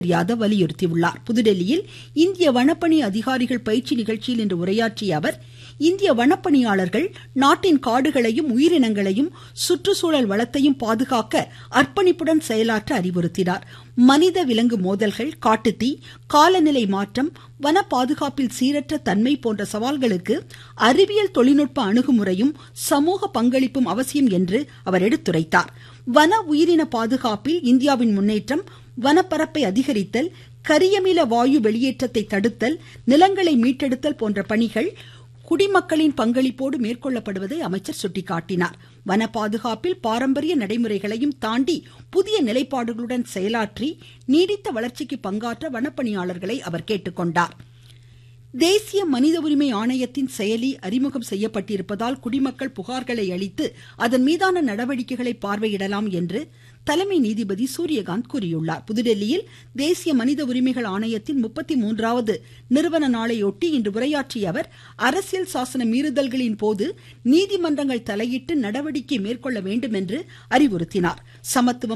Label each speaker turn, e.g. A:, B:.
A: யாதவ் வலியுறுத்தியுள்ளார் புதுதில்லியில் இந்திய வனப்பணி அதிகாரிகள் பயிற்சி நிகழ்ச்சியில் இன்று உரையாற்றிய அவர் இந்திய வனப்பணியாளர்கள் நாட்டின் காடுகளையும் உயிரினங்களையும் சுற்றுச்சூழல் வளத்தையும் பாதுகாக்க அர்ப்பணிப்புடன் செயலாற்ற அறிவுறுத்தினார் மனித விலங்கு மோதல்கள் காட்டுத்தீ காலநிலை மாற்றம் வன பாதுகாப்பில் சீரற்ற தன்மை போன்ற சவால்களுக்கு அறிவியல் தொழில்நுட்ப அணுகுமுறையும் சமூக பங்களிப்பும் அவசியம் என்று அவர் எடுத்துரைத்தார் வன உயிரின பாதுகாப்பில் இந்தியாவின் முன்னேற்றம் வனப்பரப்பை அதிகரித்தல் கரியமில வாயு வெளியேற்றத்தை தடுத்தல் நிலங்களை மீட்டெடுத்தல் போன்ற பணிகள் குடிமக்களின் பங்களிப்போடு மேற்கொள்ளப்படுவதை அமைச்சர் சுட்டிக்காட்டினார் வன பாதுகாப்பில் பாரம்பரிய நடைமுறைகளையும் தாண்டி புதிய நிலைப்பாடுகளுடன் செயலாற்றி நீடித்த வளர்ச்சிக்கு பங்காற்ற வனப்பணியாளர்களை அவர் கேட்டுக்கொண்டார் தேசிய மனித உரிமை ஆணையத்தின் செயலி அறிமுகம் செய்யப்பட்டிருப்பதால் குடிமக்கள் புகார்களை அளித்து அதன் மீதான நடவடிக்கைகளை பார்வையிடலாம் என்று தலைமை நீதிபதி சூரியகாந்த் கூறியுள்ளார் புதுதில்லியில் தேசிய மனித உரிமைகள் ஆணையத்தின் முப்பத்தி மூன்றாவது நிறுவன நாளையொட்டி இன்று உரையாற்றிய அவர் அரசியல் சாசன மீறுதல்களின் போது நீதிமன்றங்கள் தலையிட்டு நடவடிக்கை மேற்கொள்ள வேண்டும் என்று அறிவுறுத்தினார் சமத்துவம்